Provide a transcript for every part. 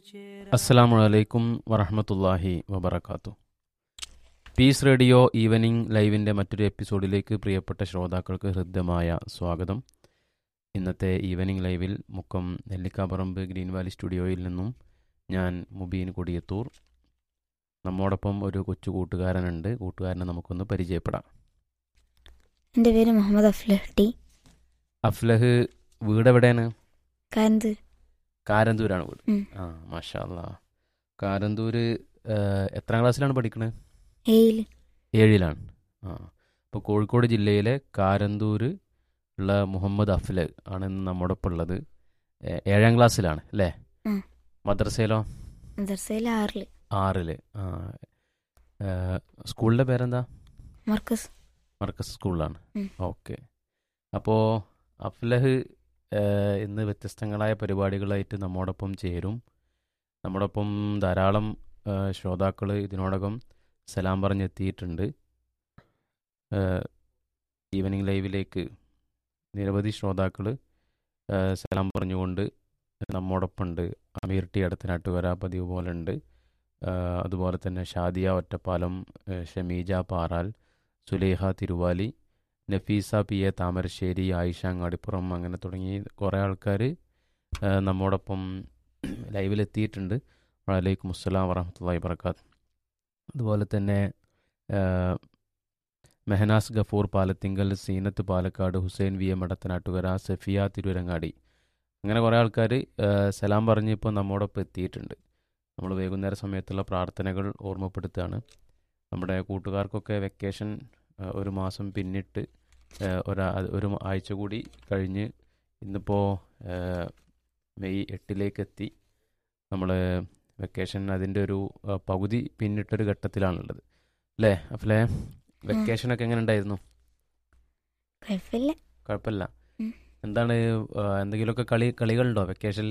അസ്സലാമു അലൈക്കും വറഹമത്തല്ലാഹി വബർക്കാത്തു പീസ് റേഡിയോ ഈവനിംഗ് ലൈവിൻ്റെ മറ്റൊരു എപ്പിസോഡിലേക്ക് പ്രിയപ്പെട്ട ശ്രോതാക്കൾക്ക് ഹൃദ്യമായ സ്വാഗതം ഇന്നത്തെ ഈവനിംഗ് ലൈവിൽ മുക്കം നെല്ലിക്കാപ്പറമ്പ് ഗ്രീൻ വാലി സ്റ്റുഡിയോയിൽ നിന്നും ഞാൻ മുബീൻ കൊടിയത്തൂർ നമ്മോടൊപ്പം ഒരു കൊച്ചു കൂട്ടുകാരനുണ്ട് കൂട്ടുകാരനെ നമുക്കൊന്ന് പരിചയപ്പെടാം എൻ്റെ പേര് മുഹമ്മദ് അഫ്ലഹ് ടി അഫ്ലഹ് വീട് എവിടെയാണ് കാരന്തൂർ കാരന്തൂരാണ് വീട് ഉം. ആ മാഷാ അല്ലാ കാരന്തൂർ എത്രാം ക്ലാസ്സിലാണ് പഠിക്കുന്നത് ഏയിൽ ഏഴിലാണ് ആ അപ്പോൾ കോഴിക്കോട് ജില്ലയിലെ കാരന്തൂർ ഉള്ള മുഹമ്മദ് അഫ്ലഹ് ആണ് ഇന്ന് നമ്മോടൊപ്പം ഉള്ളത് ഏ- ഏഴാം ക്ലാസ്സിലാണ് അല്ലേ ഉം. മദ്രസയിലോ മദർസയിൽ ആറിൽ ആറില് ആ ഏ, സ്കൂളിൻ്റെ പേരെന്താ മർക്കസ് മർക്കസ് സ്കൂളിലാണ് ഉം. ഓക്കെ അപ്പോൾ അഫ്ലഹ് ഏ, ഇന്ന് വ്യത്യസ്തങ്ങളായ പരിപാടികളായിട്ട് നമ്മോടൊപ്പം ചേരും നമ്മോടൊപ്പം ധാരാളം ശ്രോതാക്കൾ ഇതിനോടകം സലാം പറഞ്ഞെത്തിയിട്ടുണ്ട് ഏ, ഈവനിങ് ലൈവിലേക്ക് നിരവധി ശ്രോതാക്കൾ സലാം പറഞ്ഞുകൊണ്ട് നമ്മോടൊപ്പം ഉണ്ട് അമീർ ടി അടുത്തനാട്ടുകര പതിവ് പോലെ ഉണ്ട് ഏ, അതുപോലെ തന്നെ ഷാദിയ ഒറ്റപ്പാലം ഏ, ഷമീജ പാറാൽ സുലേഹ തിരുവാലി നഫീസ പി എ താമരശ്ശേരി ആയിഷ അങ്ങാടിപ്പുറം അങ്ങനെ തുടങ്ങി കുറേ ആൾക്കാർ നമ്മോടൊപ്പം ലൈവിലെത്തിയിട്ടുണ്ട് വലൈക്കും അസ്സലാം വറഹമത്തല്ലാ വർക്കാത്ത് അതുപോലെ തന്നെ ആ, മെഹനാസ് ഗഫൂർ പാലത്തിങ്കൽ സീനത്ത് പാലക്കാട് ഹുസൈൻ വി എം മടത്തനാട്ടുകര സഫിയ തിരുവരങ്ങാടി അങ്ങനെ കുറേ ആൾക്കാർ സലാം പറഞ്ഞ് ഇപ്പോൾ നമ്മോടൊപ്പം എത്തിയിട്ടുണ്ട് നമ്മൾ വൈകുന്നേര സമയത്തുള്ള പ്രാർത്ഥനകൾ ഓർമ്മപ്പെടുത്തുകയാണ് നമ്മുടെ കൂട്ടുകാർക്കൊക്കെ വെക്കേഷൻ ആ, ഒരു മാസം പിന്നിട്ട് ആ, ഒരാ അത് ഒരു ആഴ്ച കൂടി കഴിഞ്ഞ് ഇന്നിപ്പോൾ മെയ് എട്ടിലേക്ക് എത്തി നമ്മൾ വെക്കേഷൻ അതിൻ്റെ ഒരു ആ, പകുതി പിന്നിട്ടൊരു ഘട്ടത്തിലാണുള്ളത് അല്ലേ അഫ്ലേ വെക്കേഷനൊക്കെ എങ്ങനെ ഉണ്ടായിരുന്നു കുഴപ്പമില്ല കുഴപ്പമില്ല ഉം. എന്താണ് ആ, എന്തെങ്കിലുമൊക്കെ കളി കളികളുണ്ടോ വെക്കേഷനിൽ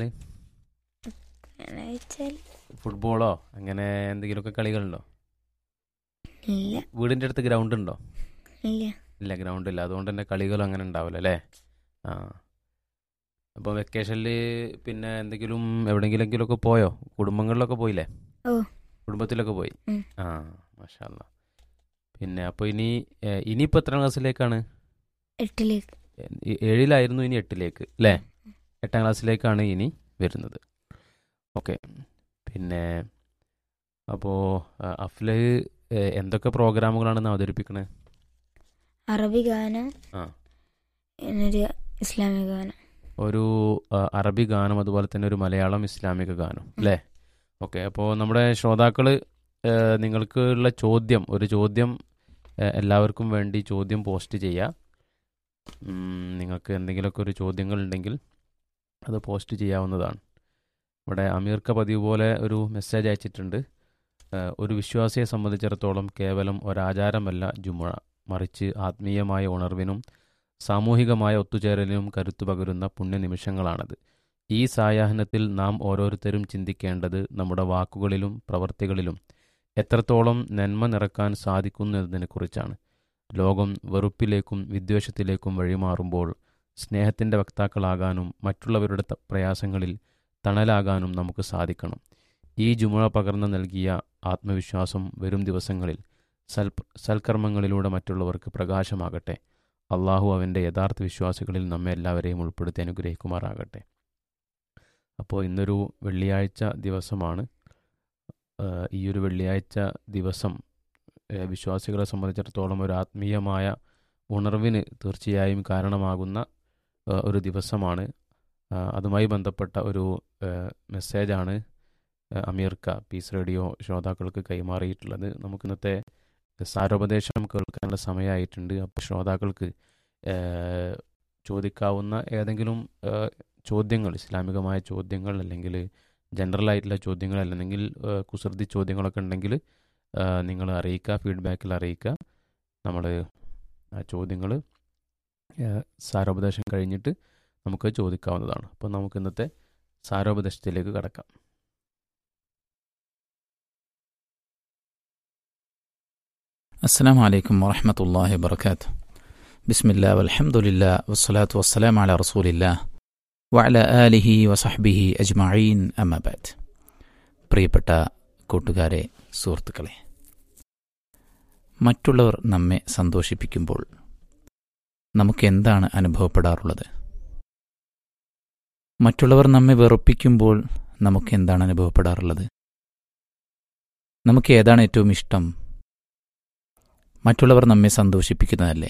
അങ്ങനെ വെച്ചാൽ ഫുട്ബോളോ അങ്ങനെ എന്തെങ്കിലുമൊക്കെ കളികളുണ്ടോ ഇല്ല വീടിൻ്റെ അടുത്ത് ഗ്രൗണ്ട് ഉണ്ടോ ഇല്ല ഇല്ല ഗ്രൗണ്ട് ഇല്ല അതുകൊണ്ട് തന്നെ കളികളും അങ്ങനെ ഉണ്ടാവില്ല അല്ലേ ആ അപ്പോൾ വെക്കേഷനിൽ പിന്നെ എന്തെങ്കിലും എവിടെയെങ്കിലെങ്കിലുമൊക്കെ പോയോ കുടുംബങ്ങളിലൊക്കെ പോയില്ലേ ഓ. കുടുംബത്തിലൊക്കെ പോയി ഉം. ആ മാഷാല്ല പിന്നെ അപ്പോൾ ഇനി ഏ, ഇനിയിപ്പോൾ എത്രാം ക്ലാസ്സിലേക്കാണ് എട്ടിലേക്ക് ഏ- ഏഴിലായിരുന്നു ഇനി എട്ടിലേക്ക് അല്ലേ എട്ടാം ക്ലാസ്സിലേക്കാണ് ഇനി വരുന്നത് ഓക്കെ പിന്നെ അപ്പോൾ അഫ്ലഹ് ഏ, എന്തൊക്കെ പ്രോഗ്രാമുകളാണ് അവതരിപ്പിക്കുന്നത് അറബി ഗാനം ആ. എന്നൊരു ഇസ്ലാമിക ഗാനം ഒരു ആ, അറബി ഗാനം അതുപോലെ തന്നെ ഒരു മലയാളം ഇസ്ലാമിക ഗാനം അല്ലേ ഓക്കെ അപ്പോൾ നമ്മുടെ ശ്രോതാക്കൾ നിങ്ങൾക്ക് ഉള്ള ചോദ്യം ഒരു ചോദ്യം ഏ, എല്ലാവർക്കും വേണ്ടി ചോദ്യം പോസ്റ്റ് ചെയ്യുക ഉം, നിങ്ങൾക്ക് എന്തെങ്കിലുമൊക്കെ ഒരു ചോദ്യങ്ങൾ ഉണ്ടെങ്കിൽ അത് പോസ്റ്റ് ചെയ്യാവുന്നതാണ് ഇവിടെ അമീർക്ക പതിവ് പോലെ ഒരു മെസ്സേജ് അയച്ചിട്ടുണ്ട് ഏ, ഒരു വിശ്വാസിയെ സംബന്ധിച്ചിടത്തോളം കേവലം ഒരാചാരമല്ല ജുമുഴ മറിച്ച് ആത്മീയമായ ഉണർവിനും സാമൂഹികമായ ഒത്തുചേരലിനും കരുത്തു പകരുന്ന പുണ്യനിമിഷങ്ങളാണത് ഈ സായാഹ്നത്തിൽ നാം ഓരോരുത്തരും ചിന്തിക്കേണ്ടത് നമ്മുടെ വാക്കുകളിലും പ്രവർത്തികളിലും എത്രത്തോളം നന്മ നിറക്കാൻ സാധിക്കുന്നു എന്നതിനെക്കുറിച്ചാണ് ലോകം വെറുപ്പിലേക്കും വിദ്വേഷത്തിലേക്കും വഴിമാറുമ്പോൾ സ്നേഹത്തിൻ്റെ വക്താക്കളാകാനും മറ്റുള്ളവരുടെ ത- പ്രയാസങ്ങളിൽ തണലാകാനും നമുക്ക് സാധിക്കണം ഈ ജുമുഴ പകർന്നു നൽകിയ ആത്മവിശ്വാസം വരും ദിവസങ്ങളിൽ സൽ സൽക്കർമ്മങ്ങളിലൂടെ മറ്റുള്ളവർക്ക് പ്രകാശമാകട്ടെ അള്ളാഹു അവൻ്റെ യഥാർത്ഥ വിശ്വാസികളിൽ നമ്മെ എല്ലാവരെയും ഉൾപ്പെടുത്തി അനുഗ്രഹിക്കുമാറാകട്ടെ അപ്പോൾ ഇന്നൊരു വെള്ളിയാഴ്ച ദിവസമാണ് ആ, ഈ ഒരു വെള്ളിയാഴ്ച ദിവസം ഏ, വിശ്വാസികളെ സംബന്ധിച്ചിടത്തോളം ഒരു ആത്മീയമായ ഉണർവിന് തീർച്ചയായും കാരണമാകുന്ന ആ, ഒരു ദിവസമാണ് ആ, അതുമായി ബന്ധപ്പെട്ട ഒരു ആ, മെസ്സേജാണ് ആ, അമീർക്ക പീസ് റേഡിയോ ശ്രോതാക്കൾക്ക് കൈമാറിയിട്ടുള്ളത് നമുക്കിന്നത്തെ സാരോപദേശം കേൾക്കാനുള്ള സമയമായിട്ടുണ്ട് അപ്പോൾ ശ്രോതാക്കൾക്ക് ഏഹ്, ചോദിക്കാവുന്ന ഏതെങ്കിലും ഏഹ്, ചോദ്യങ്ങൾ ഇസ്ലാമികമായ ചോദ്യങ്ങൾ അല്ലെങ്കിൽ ജനറൽ ആയിട്ടുള്ള ചോദ്യങ്ങൾ അല്ലെങ്കിൽ ഏഹ്, കുസൃതി ചോദ്യങ്ങളൊക്കെ ഉണ്ടെങ്കിൽ നിങ്ങൾ അറിയിക്കുക ഫീഡ്ബാക്കിൽ അറിയിക്കുക നമ്മൾ ആ ചോദ്യങ്ങൾ സാരോപദേശം കഴിഞ്ഞിട്ട് നമുക്ക് ചോദിക്കാവുന്നതാണ് അപ്പോൾ നമുക്ക് ഇന്നത്തെ സാരോപദേശത്തിലേക്ക് കടക്കാം السلام عليكم ورحمة الله وبركاته بسم الله والحمد لله والصلاة والسلام على رسول الله وعلى آله وصحبه أجمعين أما بعد പ്രിയപ്പെട്ട കൂട്ടുകാരെ സുഹൃത്തുക്കളെ മറ്റുള്ളവർ നമ്മെ സന്തോഷിപ്പിക്കുമ്പോൾ നമുക്ക് എന്താണ് അനുഭവപ്പെടാറുള്ളത് മറ്റുള്ളവർ നമ്മെ വെറുപ്പിക്കുമ്പോൾ നമുക്ക് എന്താണ് അനുഭവപ്പെടാറുള്ളത് നമുക്ക് ഏതാണ് ഏറ്റവും ഇഷ്ടം മറ്റുള്ളവർ നമ്മെ സന്തോഷിപ്പിക്കുന്നതല്ലേ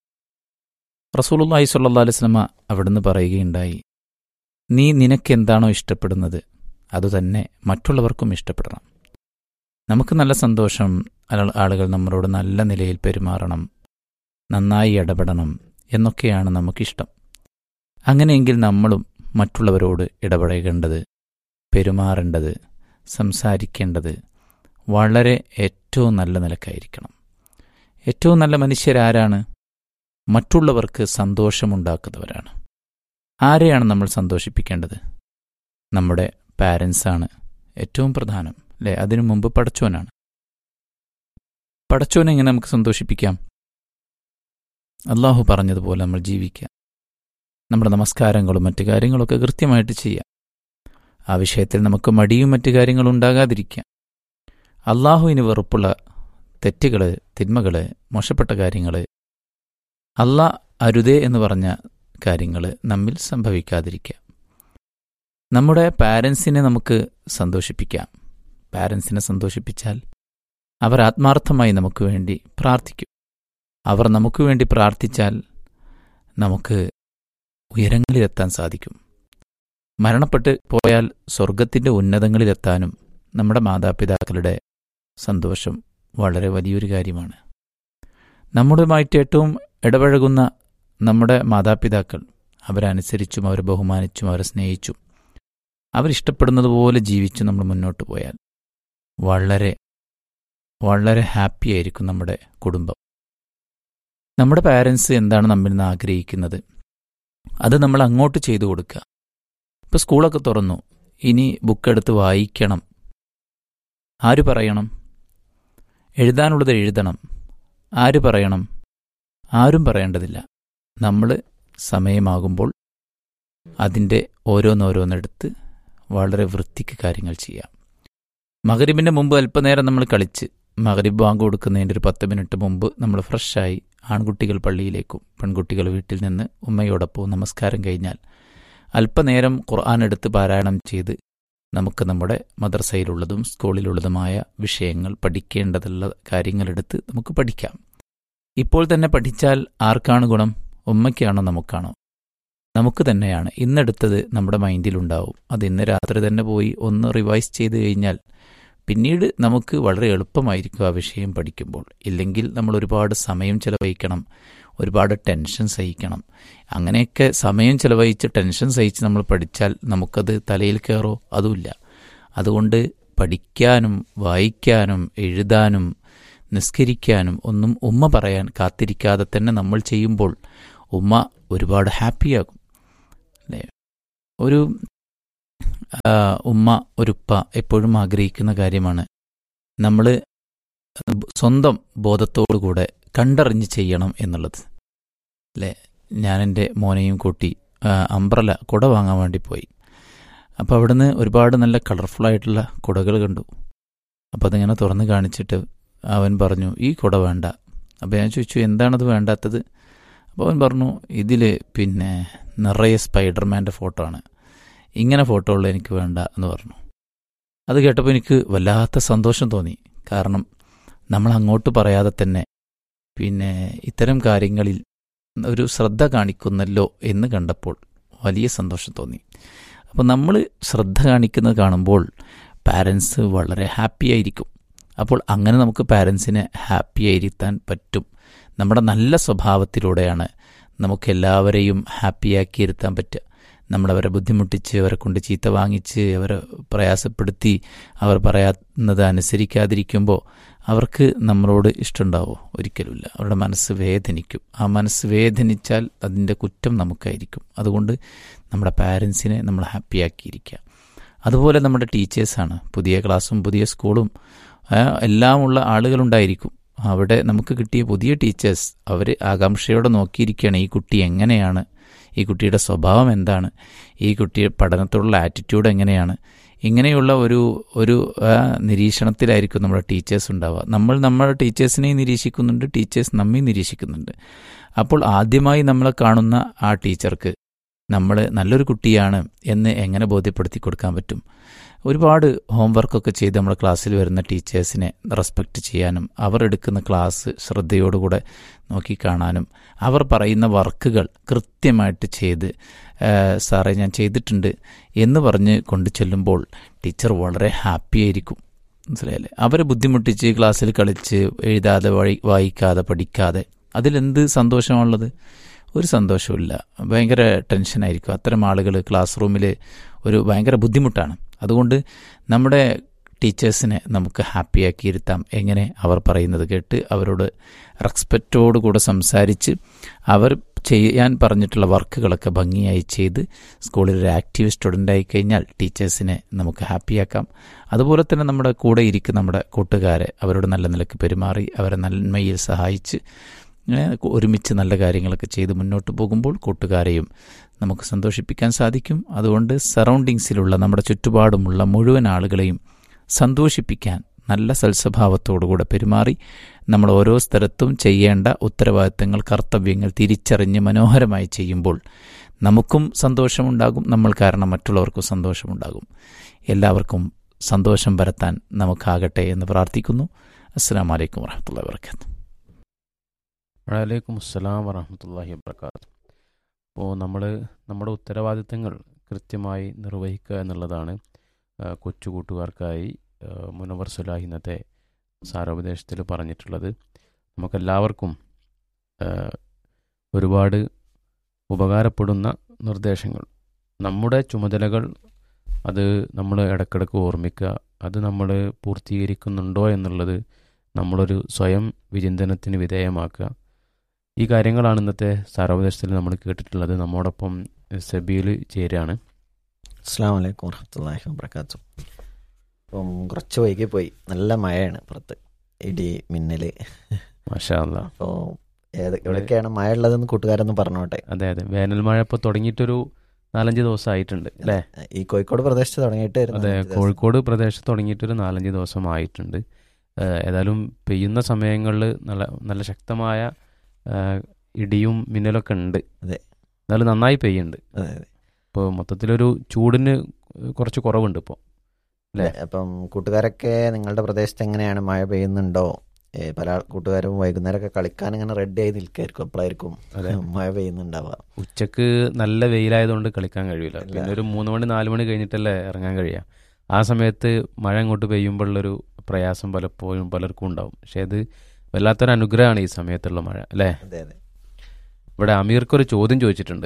റസൂലുള്ളാഹി സ്വല്ലല്ലാഹു അലൈഹി വസല്ലമ അവിടുന്ന് പറയുകയുണ്ടായി നീ നിനക്കെന്താണോ ഇഷ്ടപ്പെടുന്നത് അതുതന്നെ മറ്റുള്ളവർക്കും ഇഷ്ടപ്പെടണം നമുക്ക് നല്ല സന്തോഷം ആൾ- ആളുകൾ നമ്മളോട് നല്ല നിലയിൽ പെരുമാറണം നന്നായി ഇടപെടണം എന്നൊക്കെയാണ് നമുക്കിഷ്ടം അങ്ങനെയെങ്കിൽ നമ്മളും മറ്റുള്ളവരോട് ഇടപഴകേണ്ടത് പെരുമാറേണ്ടത് സംസാരിക്കേണ്ടത് വളരെ ഏറ്റവും നല്ല നിലക്കായിരിക്കണം ഏറ്റവും നല്ല മനുഷ്യരാരാണ് മറ്റുള്ളവർക്ക് സന്തോഷമുണ്ടാക്കുന്നവരാണ് ആരെയാണ് നമ്മൾ സന്തോഷിപ്പിക്കേണ്ടത് നമ്മുടെ പാരൻസാണ് ഏറ്റവും പ്രധാനം അല്ലേ അതിനു മുമ്പ് പടച്ചോനാണ് പടച്ചോനെ എങ്ങനെ നമുക്ക് സന്തോഷിപ്പിക്കാം അള്ളാഹു പറഞ്ഞതുപോലെ നമ്മൾ ജീവിക്കാം നമ്മുടെ നമസ്കാരങ്ങളും മറ്റു കാര്യങ്ങളൊക്കെ കൃത്യമായിട്ട് ചെയ്യാം ആ വിഷയത്തിൽ നമുക്ക് മടിയും മറ്റു കാര്യങ്ങളും ഉണ്ടാകാതിരിക്കാം അള്ളാഹുവിന് വെറുപ്പുള്ള തെറ്റുകൾ തിന്മകൾ മോശപ്പെട്ട കാര്യങ്ങൾ അല്ലാ അരുതേ എന്ന് പറഞ്ഞ കാര്യങ്ങൾ നമ്മിൽ സംഭവിക്കാതിരിക്കാം നമ്മുടെ പാരൻസിനെ നമുക്ക് സന്തോഷിപ്പിക്കാം പാരൻസിനെ സന്തോഷിപ്പിച്ചാൽ അവർ ആത്മാർത്ഥമായി നമുക്ക് വേണ്ടി പ്രാർത്ഥിക്കും അവർ നമുക്ക് വേണ്ടി പ്രാർത്ഥിച്ചാൽ നമുക്ക് ഉയരങ്ങളിലെത്താൻ സാധിക്കും മരണപ്പെട്ട് പോയാൽ സ്വർഗത്തിൻ്റെ ഉന്നതങ്ങളിലെത്താനും നമ്മുടെ മാതാപിതാക്കളുടെ സന്തോഷം വളരെ വലിയൊരു കാര്യമാണ് നമ്മുടെയുമായിട്ട് ഏറ്റവും ഇടപഴകുന്ന നമ്മുടെ മാതാപിതാക്കൾ അവരെ അനുസരിച്ചും അവരെ ബഹുമാനിച്ചും അവരെ സ്നേഹിച്ചും അവരിഷ്ടപ്പെടുന്നത് പോലെ ജീവിച്ച് നമ്മൾ മുന്നോട്ട് പോയാൽ വളരെ വളരെ ഹാപ്പി ആയിരിക്കും നമ്മുടെ കുടുംബം നമ്മുടെ പാരൻസ് എന്താണ് നമ്മിൽ നിന്ന് ആഗ്രഹിക്കുന്നത് അത് നമ്മൾ അങ്ങോട്ട് ചെയ്തു കൊടുക്കുക ഇപ്പോൾ സ്കൂളൊക്കെ തുറന്നു ഇനി ബുക്കെടുത്ത് വായിക്കണം ആര് പറയണം എഴുതാനുള്ളത് എഴുതണം ആര് പറയണം ആരും പറയേണ്ടതില്ല നമ്മൾ സമയമാകുമ്പോൾ അതിൻ്റെ ഓരോന്നോരോന്നെടുത്ത് വളരെ വൃത്തിക്ക് കാര്യങ്ങൾ ചെയ്യാം മകരിബിൻ്റെ മുമ്പ് അല്പനേരം നമ്മൾ കളിച്ച് മകരിബ് ബാങ്ക് കൊടുക്കുന്നതിൻ്റെ ഒരു പത്ത് മിനിറ്റ് മുമ്പ് നമ്മൾ ഫ്രഷായി ആൺകുട്ടികൾ പള്ളിയിലേക്കും പെൺകുട്ടികൾ വീട്ടിൽ നിന്ന് ഉമ്മയോടൊപ്പം നമസ്കാരം കഴിഞ്ഞാൽ അല്പനേരം ഖുർആൻ എടുത്ത് പാരായണം ചെയ്ത് നമുക്ക് നമ്മുടെ മദ്രസയിലുള്ളതും സ്കൂളിലുള്ളതുമായ വിഷയങ്ങൾ പഠിക്കേണ്ടതുള്ള കാര്യങ്ങളെടുത്ത് നമുക്ക് പഠിക്കാം ഇപ്പോൾ തന്നെ പഠിച്ചാൽ ആർക്കാണ് ഗുണം ഉമ്മയ്ക്കാണോ നമുക്കാണോ നമുക്ക് തന്നെയാണ് ഇന്നെടുത്തത് നമ്മുടെ മൈൻഡിലുണ്ടാവും അത് ഇന്ന് രാത്രി തന്നെ പോയി ഒന്ന് റിവൈസ് ചെയ്ത് കഴിഞ്ഞാൽ പിന്നീട് നമുക്ക് വളരെ എളുപ്പമായിരിക്കും ആ വിഷയം പഠിക്കുമ്പോൾ ഇല്ലെങ്കിൽ നമ്മൾ ഒരുപാട് സമയം ചെലവഴിക്കണം ഒരുപാട് ടെൻഷൻ സഹിക്കണം അങ്ങനെയൊക്കെ സമയം ചെലവഴിച്ച് ടെൻഷൻ സഹിച്ച് നമ്മൾ പഠിച്ചാൽ നമുക്കത് തലയിൽ കയറോ അതുമില്ല അതുകൊണ്ട് പഠിക്കാനും വായിക്കാനും എഴുതാനും നിസ്കരിക്കാനും ഒന്നും ഉമ്മ പറയാൻ കാത്തിരിക്കാതെ തന്നെ നമ്മൾ ചെയ്യുമ്പോൾ ഉമ്മ ഒരുപാട് ഹാപ്പിയാകും അല്ലേ ഒരു ആ, ഉമ്മ ഒരുപ്പ എപ്പോഴും ആഗ്രഹിക്കുന്ന കാര്യമാണ് നമ്മൾ സ്വന്തം ബോധത്തോടുകൂടെ കണ്ടറിഞ്ഞ് ചെയ്യണം എന്നുള്ളത് അല്ലേ ഞാൻ എൻ്റെ മോനെയും കൂട്ടി ആ, അംബ്രല കുട വാങ്ങാൻ വേണ്ടി പോയി അപ്പോൾ അവിടുന്ന് ഒരുപാട് നല്ല കളർഫുള്ളായിട്ടുള്ള കുടകൾ കണ്ടു അപ്പോൾ അതിങ്ങനെ തുറന്ന് കാണിച്ചിട്ട് അവൻ പറഞ്ഞു ഈ കുട വേണ്ട അപ്പോൾ ഞാൻ ചോദിച്ചു എന്താണത് വേണ്ടാത്തത് അപ്പോൾ അവൻ പറഞ്ഞു ഇതിൽ പിന്നെ നിറയെ സ്പൈഡർമാൻ്റെ ഫോട്ടോ ആണ് ഇങ്ങനെ ഫോട്ടോ ഉള്ള എനിക്ക് വേണ്ട എന്ന് പറഞ്ഞു അത് കേട്ടപ്പോൾ എനിക്ക് വല്ലാത്ത സന്തോഷം തോന്നി കാരണം നമ്മൾ അങ്ങോട്ട് പറയാതെ തന്നെ പിന്നെ ഇത്തരം കാര്യങ്ങളിൽ ഒരു ശ്രദ്ധ കാണിക്കുന്നല്ലോ എന്ന് കണ്ടപ്പോൾ വലിയ സന്തോഷം തോന്നി അപ്പോൾ നമ്മൾ ശ്രദ്ധ കാണിക്കുന്നത് കാണുമ്പോൾ പാരൻസ് വളരെ ഹാപ്പി ആയിരിക്കും അപ്പോൾ അങ്ങനെ നമുക്ക് പാരൻസിനെ ഹാപ്പി ആയിരിക്കാൻ പറ്റും നമ്മുടെ നല്ല സ്വഭാവത്തിലൂടെയാണ് നമുക്ക് എല്ലാവരെയും ഹാപ്പിയാക്കി ഇരുത്താൻ പറ്റുക നമ്മളവരെ ബുദ്ധിമുട്ടിച്ച് അവരെ കൊണ്ട് ചീത്ത വാങ്ങിച്ച് അവരെ പ്രയാസപ്പെടുത്തി അവർ പറയാവുന്നത് അനുസരിക്കാതിരിക്കുമ്പോൾ അവർക്ക് നമ്മളോട് ഇഷ്ടമുണ്ടാവോ ഒരിക്കലുമില്ല അവരുടെ മനസ്സ് വേദനിക്കും ആ മനസ്സ് വേദനിച്ചാൽ അതിൻ്റെ കുറ്റം നമുക്കായിരിക്കും അതുകൊണ്ട് നമ്മുടെ പാരൻസിനെ നമ്മൾ ഹാപ്പിയാക്കിയിരിക്കുക അതുപോലെ നമ്മുടെ ടീച്ചേഴ്സാണ് പുതിയ ക്ലാസ്സും പുതിയ സ്കൂളും ആ, എല്ലാമുള്ള ആളുകളുണ്ടായിരിക്കും അവിടെ നമുക്ക് കിട്ടിയ പുതിയ ടീച്ചേഴ്സ് അവർ ആകാംക്ഷയോടെ നോക്കിയിരിക്കുകയാണ് ഈ കുട്ടി എങ്ങനെയാണ് ഈ കുട്ടിയുടെ സ്വഭാവം എന്താണ് ഈ കുട്ടിയുടെ പഠനത്തോടുള്ള ആറ്റിറ്റ്യൂഡ് എങ്ങനെയാണ് ഇങ്ങനെയുള്ള ഒരു ഒരു ആ, നിരീക്ഷണത്തിലായിരിക്കും നമ്മുടെ ടീച്ചേഴ്സ് ഉണ്ടാവുക നമ്മൾ നമ്മുടെ ടീച്ചേഴ്സിനെയും നിരീക്ഷിക്കുന്നുണ്ട് ടീച്ചേഴ്സ് നമ്മെ നിരീക്ഷിക്കുന്നുണ്ട് അപ്പോൾ ആദ്യമായി നമ്മളെ കാണുന്ന ആ ടീച്ചർക്ക് നമ്മൾ നല്ലൊരു കുട്ടിയാണ് എന്ന് എങ്ങനെ ബോധ്യപ്പെടുത്തി കൊടുക്കാൻ പറ്റും ഒരുപാട് ഹോംവർക്കൊക്കെ ചെയ്ത് നമ്മുടെ ക്ലാസ്സിൽ വരുന്ന ടീച്ചേഴ്സിനെ റെസ്പെക്റ്റ് ചെയ്യാനും അവർ എടുക്കുന്ന ക്ലാസ് ശ്രദ്ധയോടുകൂടെ നോക്കിക്കാണാനും അവർ പറയുന്ന വർക്കുകൾ കൃത്യമായിട്ട് ചെയ്ത് "ആ, സാറേ ഞാൻ ചെയ്തിട്ടുണ്ട് എന്ന് പറഞ്ഞ് കൊണ്ടു ചെല്ലുമ്പോൾ ടീച്ചർ വളരെ ഹാപ്പി ആയിരിക്കും മനസ്സിലായല്ലേ അവരെ ബുദ്ധിമുട്ടിച്ച് ക്ലാസ്സിൽ കളിച്ച് എഴുതാതെ വഴി വായിക്കാതെ പഠിക്കാതെ അതിലെന്ത് സന്തോഷമാണുള്ളത് ഒരു സന്തോഷമില്ല ഭയങ്കര ടെൻഷനായിരിക്കും അത്തരം ആളുകൾ ക്ലാസ് റൂമിൽ ഒരു ഭയങ്കര ബുദ്ധിമുട്ടാണ് അതുകൊണ്ട് നമ്മുടെ ടീച്ചേഴ്സിനെ നമുക്ക് ഹാപ്പിയാക്കി ഇരുത്താം എങ്ങനെ അവർ പറയുന്നത് കേട്ട് അവരോട് റെസ്പെക്റ്റോടുകൂടെ സംസാരിച്ച് അവർ ചെയ്യാൻ പറഞ്ഞിട്ടുള്ള വർക്കുകളൊക്കെ ഭംഗിയായി ചെയ്ത് സ്കൂളിൽ ഒരു ആക്റ്റീവ് സ്റ്റുഡൻ്റ് ആയി കഴിഞ്ഞാൽ ടീച്ചേഴ്സിനെ നമുക്ക് ഹാപ്പിയാക്കാം അതുപോലെ തന്നെ നമ്മുടെ കൂടെ ഇരിക്കുന്ന നമ്മുടെ കൂട്ടുകാരെ അവരോട് നല്ല നിലക്ക് പെരുമാറി അവരെ നന്മയിൽ സഹായിച്ച് ഇങ്ങനെ ഒരുമിച്ച് നല്ല കാര്യങ്ങളൊക്കെ ചെയ്ത് മുന്നോട്ട് പോകുമ്പോൾ കൂട്ടുകാരെയും നമുക്ക് സന്തോഷിപ്പിക്കാൻ സാധിക്കും അതുകൊണ്ട് സറൗണ്ടിങ്സിലുള്ള നമ്മുടെ ചുറ്റുപാടുമുള്ള മുഴുവൻ ആളുകളെയും സന്തോഷിപ്പിക്കാൻ നല്ല സൽസ്വഭാവത്തോടുകൂടെ പെരുമാറി നമ്മൾ ഓരോ സ്ഥലത്തും ചെയ്യേണ്ട ഉത്തരവാദിത്തങ്ങൾ കർത്തവ്യങ്ങൾ തിരിച്ചറിഞ്ഞ് മനോഹരമായി ചെയ്യുമ്പോൾ നമുക്കും സന്തോഷമുണ്ടാകും നമ്മൾ കാരണം മറ്റുള്ളവർക്കും സന്തോഷമുണ്ടാകും എല്ലാവർക്കും സന്തോഷം പരത്താൻ നമുക്കാകട്ടെ എന്ന് പ്രാർത്ഥിക്കുന്നു അസ്സാം വലൈക്കും വാഹമത്തല്ല വർക്കാത്തു വലൈക്കും അസ്സലാം വറഹമത്തല്ലാഹി വബർക്കാത്തു അപ്പോൾ നമ്മൾ നമ്മുടെ ഉത്തരവാദിത്തങ്ങൾ കൃത്യമായി നിർവഹിക്കുക എന്നുള്ളതാണ് ആ, കൊച്ചു കൂട്ടുകാർക്കായി ആ, മുനവർ സുലാഹി ഇന്നത്തെ സാരോപദേശത്തിൽ പറഞ്ഞിട്ടുള്ളത് നമുക്കെല്ലാവർക്കും ആ, ഒരുപാട് ഉപകാരപ്പെടുന്ന നിർദ്ദേശങ്ങൾ നമ്മുടെ ചുമതലകൾ അത് നമ്മൾ ഇടക്കിടക്ക് ഓർമ്മിക്കുക അത് നമ്മൾ പൂർത്തീകരിക്കുന്നുണ്ടോ എന്നുള്ളത് നമ്മളൊരു സ്വയം വിചിന്തനത്തിന് വിധേയമാക്കുക ഈ കാര്യങ്ങളാണ് ഇന്നത്തെ സാരോപദേശത്തിൽ നമ്മൾ കേട്ടിട്ടുള്ളത് നമ്മോടൊപ്പം സബീൽ ചേരാണ് അസ്സാം വലൈക്കും വർഹമത്തല്ലാഹി വബർക്കാത്തു അപ്പം കുറച്ച് വൈകി പോയി നല്ല മഴയാണ് പുറത്ത് ഇടി മിന്നൽ മാഷാ അല്ലാ അപ്പോൾ ഏത് എവിടെയൊക്കെയാണ് മഴ ഉള്ളതെന്ന് കൂട്ടുകാരൊന്ന് പറഞ്ഞോട്ടെ അതെ അതെ വേനൽ മഴ ഇപ്പോൾ തുടങ്ങിയിട്ടൊരു നാലഞ്ച് ദിവസം ആയിട്ടുണ്ട് അല്ലേ ഈ കോഴിക്കോട് പ്രദേശത്ത് തുടങ്ങിയിട്ട് ഒരു അതെ നാലഞ്ച് ദിവസം. കോഴിക്കോട് പ്രദേശത്ത് തുടങ്ങിയിട്ടൊരു നാലഞ്ച് ദിവസം ആയിട്ടുണ്ട് ഏഹ് ഏതായാലും പെയ്യുന്ന സമയങ്ങളിൽ നല്ല നല്ല ശക്തമായ ഏഹ് ഇടിയും മിന്നലൊക്കെ ഉണ്ട് അതെ. എന്നാലും നന്നായി പെയ്യുന്നുണ്ട് അതെ അതെ ഇപ്പോൾ മൊത്തത്തിലൊരു ചൂടിന് കുറച്ച് കുറവുണ്ട് ഇപ്പോൾ അല്ലേ? അതെ, അപ്പം കൂട്ടുകാരൊക്കെ നിങ്ങളുടെ പ്രദേശത്ത് എങ്ങനെയാണ് മഴ പെയ്യുന്നുണ്ടോ ഏ, പല ആൾ- കൂട്ടുകാരും വൈകുന്നേരമൊക്കെ കളിക്കാൻ ഇങ്ങനെ റെഡി ആയി നിൽക്കായിരിക്കും അപ്പോഴായിരിക്കും അതെ. മഴ പെയ്യുന്നുണ്ടാവുക ഉച്ചക്ക് നല്ല വെയിലായതുകൊണ്ട് കളിക്കാൻ കഴിയില്ല ഇല്ല. പിന്നെ ഒരു മൂന്ന് മണി നാല് മണി കഴിഞ്ഞിട്ടല്ലേ ഇറങ്ങാൻ കഴിയുക ആ സമയത്ത് മഴ അങ്ങോട്ട് പെയ്യുമ്പോഴുള്ളൊരു പ്രയാസം പലപ്പോഴും പലർക്കും ഉണ്ടാവും പക്ഷെ അത് വല്ലാത്തൊരു അനുഗ്രഹമാണ് ഈ സമയത്തുള്ള മഴ അല്ലേ അതെ അതെ ഇവിടെ അമീർക്കൊരു ചോദ്യം ചോദിച്ചിട്ടുണ്ട്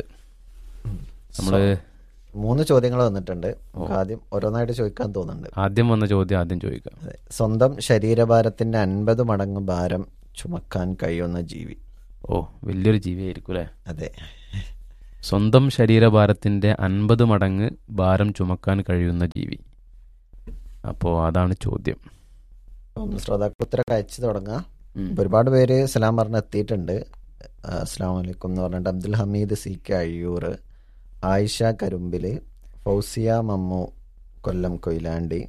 നമ്മള് മൂന്ന് ചോദ്യങ്ങൾ വന്നിട്ടുണ്ട് നമുക്ക് ആദ്യം ഓരോന്നായിട്ട് ചോദിക്കാൻ തോന്നുന്നുണ്ട് ആദ്യം വന്ന ചോദ്യം ആദ്യം ചോദിക്കാം അതെ. സ്വന്തം ശരീരഭാരത്തിന്റെ അൻപത് മടങ്ങ് ഭാരം ചുമക്കാൻ കഴിയുന്ന ജീവി ഓ വലിയൊരു ജീവിയായിരിക്കും അല്ലേ അതെ സ്വന്തം ശരീരഭാരത്തിന്റെ അൻപത് മടങ്ങ് ഭാരം ചുമക്കാൻ കഴിയുന്ന ജീവി അപ്പോൾ അതാണ് ചോദ്യം ഒന്ന് ശ്രോതാക്കൾ ഉത്തരം അയച്ചു തുടങ്ങാം ഉം. ഇപ്പൊ ഒരുപാട് പേര് സലാം പറഞ്ഞ് എത്തിയിട്ടുണ്ട് ആ, അസ്സാം വലൈക്കും എന്ന് പറഞ്ഞിട്ട് അബ്ദുൽ ഹമീദ് സി കെ അയ്യൂർ ആയിഷ കരുമ്പില് ഫൗസിയ മമ്മു കൊല്ലം കൊയിലാണ്ടി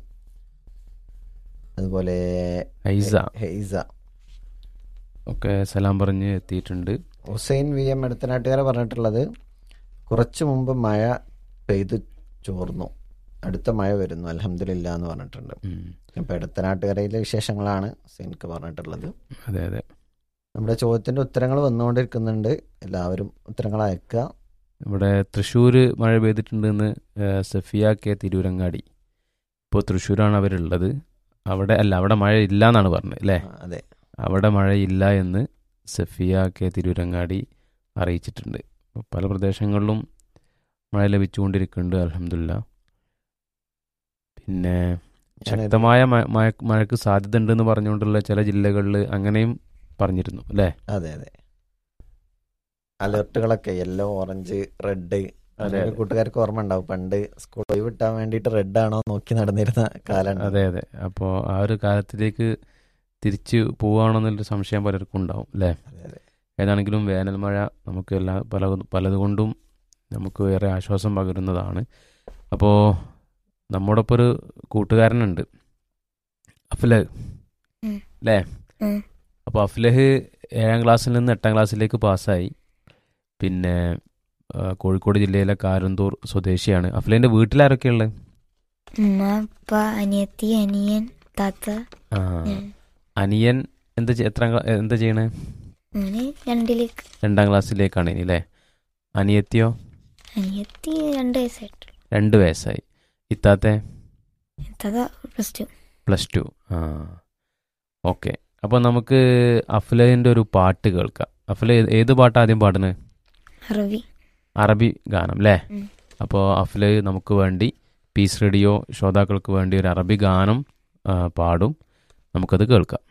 അതുപോലെ ഐസ ഹെയ്സ ഒക്കെ സലാം പറഞ്ഞ് എത്തിയിട്ടുണ്ട് ഹുസൈൻ വി എം എടുത്തനാട്ടുകാരെ പറഞ്ഞിട്ടുള്ളത് കുറച്ചു മുമ്പ് മഴ പെയ്തു ചോർന്നു അടുത്ത മഴ വരുന്നു അലഹമില്ല എന്ന് പറഞ്ഞിട്ടുണ്ട് ഉം. ഇപ്പൊ എടുത്തനാട്ടുകരയിലെ വിശേഷങ്ങളാണ് ഹുസൈൻക്ക് പറഞ്ഞിട്ടുള്ളത് അതെ അതെ നമ്മുടെ ചോദ്യത്തിന്റെ ഉത്തരങ്ങൾ വന്നുകൊണ്ടിരിക്കുന്നുണ്ട് എല്ലാവരും ഉത്തരങ്ങൾ അയക്കുക ഇവിടെ തൃശ്ശൂർ മഴ പെയ്തിട്ടുണ്ടെന്ന് ഏഹ്, സഫിയ കെ തിരൂരങ്ങാടി ഇപ്പോൾ തൃശ്ശൂരാണ് അവരുള്ളത് അവിടെ അല്ല അവിടെ മഴ ഇല്ല എന്നാണ് പറഞ്ഞത് അല്ലേ ആ, അതെ അവിടെ മഴയില്ല എന്ന് സഫിയ കെ തിരൂരങ്ങാടി അറിയിച്ചിട്ടുണ്ട് അപ്പോൾ പല പ്രദേശങ്ങളിലും മഴ ലഭിച്ചുകൊണ്ടിരിക്കുന്നുണ്ട് അലഹമില്ല പിന്നെ ഞാനിത് ശക്തമായ മ- മഴ മഴയ്ക്ക് സാധ്യത ഉണ്ടെന്ന് പറഞ്ഞുകൊണ്ടുള്ള ചില ജില്ലകളിൽ അങ്ങനെയും പറഞ്ഞിരുന്നു അല്ലേ അതെ അതെ അലർട്ടുകളൊക്കെ യെല്ലോ ഓറഞ്ച് റെഡ് അതെ. കൂട്ടുകാർക്ക് ഓർമ്മ ഉണ്ടാവും പണ്ട് സ്കൂൾ ഒഴിവ് വിട്ടാൻ വേണ്ടിയിട്ട് റെഡ് ആണോ നോക്കി നടന്നിരുന്ന കാലം അതെ അതെ അപ്പോൾ ആ ഒരു കാലത്തിലേക്ക് തിരിച്ച് പോവുകയാണെന്നുള്ളൊരു സംശയം പലർക്കും ഉണ്ടാവും അല്ലേ അതെ അതെ ഏതാണെങ്കിലും വേനൽ മഴ നമുക്ക് എല്ലാ പല പലതുകൊണ്ടും നമുക്ക് ഏറെ ആശ്വാസം പകരുന്നതാണ് അപ്പോൾ നമ്മുടെ ഒപ്പം ഒരു കൂട്ടുകാരനുണ്ട് അഫ്ലഹ് ഉം. അല്ലേ ഉം. അപ്പോൾ അഫ്ലഹ് ഏഴാം ക്ലാസ്സിൽ നിന്ന് എട്ടാം ക്ലാസ്സിലേക്ക് പാസ്സായി പിന്നെ ആ, കോഴിക്കോട് ജില്ലയിലെ കാരന്തൂർ സ്വദേശിയാണ് അഫ്ലഹിൻ്റെ വീട്ടിലാരൊക്കെയുള്ളത് ഉമ്മ ഉപ്പ അനിയത്തി അനിയൻ താത്ത ആ ഞാൻ അനിയൻ എന്താ ചെ- എത്രാം ക്ലാ- എന്താ ചെയ്യണേ അങ്ങനെ രണ്ടിലേക്ക് രണ്ടാം ക്ലാസ്സിലേക്കാണ് ഇനി അല്ലേ അനിയത്തിയോ അനിയത്തി രണ്ട് വയസ്സായിട്ടുള്ളൂ രണ്ട് വയസ്സായി ഇത്താത്തെ താത്ത പ്ലസ് ടു പ്ലസ് ടു ആ ഓക്കെ അപ്പോൾ നമുക്ക് അഫ്ലഹിൻ്റെ ഒരു പാട്ട് കേൾക്കാം അഫ്ല ഏത് ഏത് പാട്ടാണ് ആദ്യം പാടുന്നത് അറബി അറബി ഗാനം അല്ലേ ഉം. അപ്പോൾ അഫ്ല് നമുക്ക് വേണ്ടി പീസ് റേഡിയോ ശ്രോതാക്കൾക്ക് വേണ്ടി ഒരു അറബി ഗാനം ആ, പാടും നമുക്കത് കേൾക്കാം